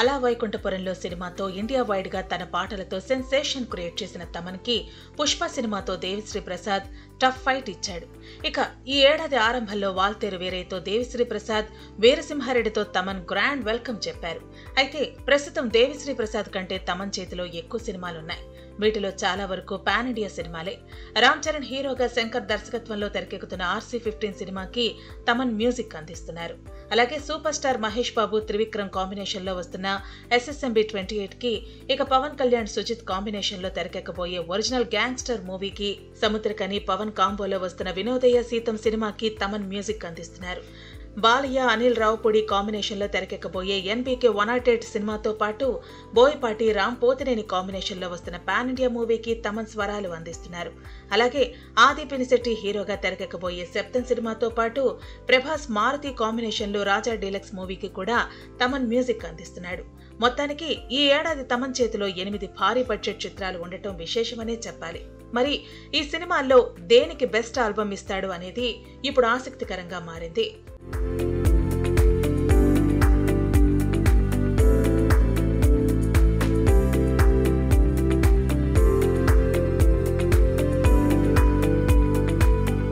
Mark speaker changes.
Speaker 1: అలా వైకుంఠపురంలో సినిమాతో India wide గా తన పాటలతో సెన్సేషన్ క్రియేట్ చేసిన తమన్ కి పుష్ప సినిమాతో దేవిశ్రీ ప్రసాద్ టఫ్ ఫైట్ ఇచ్చాడు ఇక ఈ ఏడాది ఆరంభంలో వాల్తేరు వీరయ్యతో దేవిశ్రీ ప్రసాద్ వీరసింహారెడ్డితో తమన్ గ్రాండ్ వెల్కమ్ చెప్పారు అయితే ప్రస్తుతం దేవిశ్రీ ప్రసాద్ కంటే తమన్ చేతిలో ఎక్కువ సినిమాలున్నాయి వీటిలో చాలా వరకు పాన్ ఇండియా సినిమాలే రామ్ చరణ్ హీరోగా శంకర్ దర్శకత్వంలో తెరకెక్కుతున్న ఆర్సీ ఫిఫ్టీన్ సినిమాకి తమన్ మ్యూజిక్ అందిస్తున్నారు అలాగే super star Mahesh Babu Trivikram combination లో వస్తున్న ఎస్ఎస్ఎంబి ట్వంటీ ఎయిట్ కి ఇక పవన్ కళ్యాణ్ సుజిత్ కాంబినేషన్ లో తెరకెక్కబోయే ఒరిజినల్ గ్యాంగ్స్టర్ మూవీకి సముద్రకని పవన్ కాంబోలో వస్తున్న వినోదయ సీతం సినిమాకి తమన్ మ్యూజిక్ అందిస్తున్నారు బాలయ్య అనిల్ రావుపూడి కాంబినేషన్లో తెరకెక్కబోయే ఎన్బీకే వన్ నాట్ ఎయిట్ సినిమాతో పాటు బోయపాటి రామ్ పోతినేని కాంబినేషన్లో వస్తున్న పాన్ ఇండియా మూవీకి తమన్ స్వరాలు అందిస్తున్నారు అలాగే ఆది పినిశెట్టి హీరోగా తెరకెక్కబోయే సెప్తన్ సినిమాతో పాటు ప్రభాస్ మారుతి కాంబినేషన్లో రాజా డీలక్స్ మూవీకి కూడా తమన్ మ్యూజిక్ అందిస్తున్నాడు మొత్తానికి ఈ ఏడాది తమన్ చేతిలో ఎనిమిది భారీ బడ్జెట్ చిత్రాలు ఉండటం విశేషమనే చెప్పాలి మరి ఈ సినిమాల్లో దేనికి బెస్ట్ ఆల్బమ్ ఇస్తాడు అనేది ఇప్పుడు ఆసక్తికరంగా మారింది